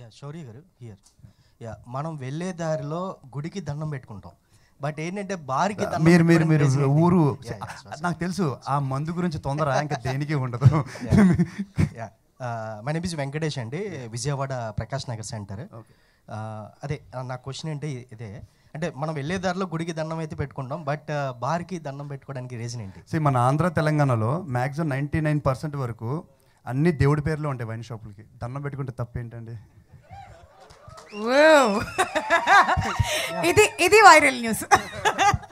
శౌర్య గారు here yeah మనం వెళ్ళే దారిలో గుడికి దండం పెట్టుకుంటాం బట్ ఏంటంటే బార్కి దండం మీరు మీరు మీరు పెట్టుకోవడానికి reason ఊరు ఏంటి? Yeah, yeah, నాకు తెలుసు ఆ మందు గురించి తొందర ఇంకా దేనికి ఉండదు yeah my name is Venkatesh అండి విజయవాడ ప్రకాష్ నగర్ సెంటర్ అదే ఆ, నా క్వశ్చన్ ఏంటి ఇదే అంటే మనం వెళ్ళే దారిలో గుడికి దండం అయితే పెట్టుకుంటాం బట్ బార్కి దండం పెట్టుకోవడానికి రీజన్ ఏంటి See, మన ఆంధ్ర తెలంగాణలో మ్యాక్సిమం నైంటీ నైన్ పర్సెంట్ వరకు అన్ని దేవుడి పేర్లు ఉంటాయి వైన్ షాపులకి దండం పెట్టుకుంటే తప్పేంటండి Wow. ఇది ఇది వైరల్ న్యూస్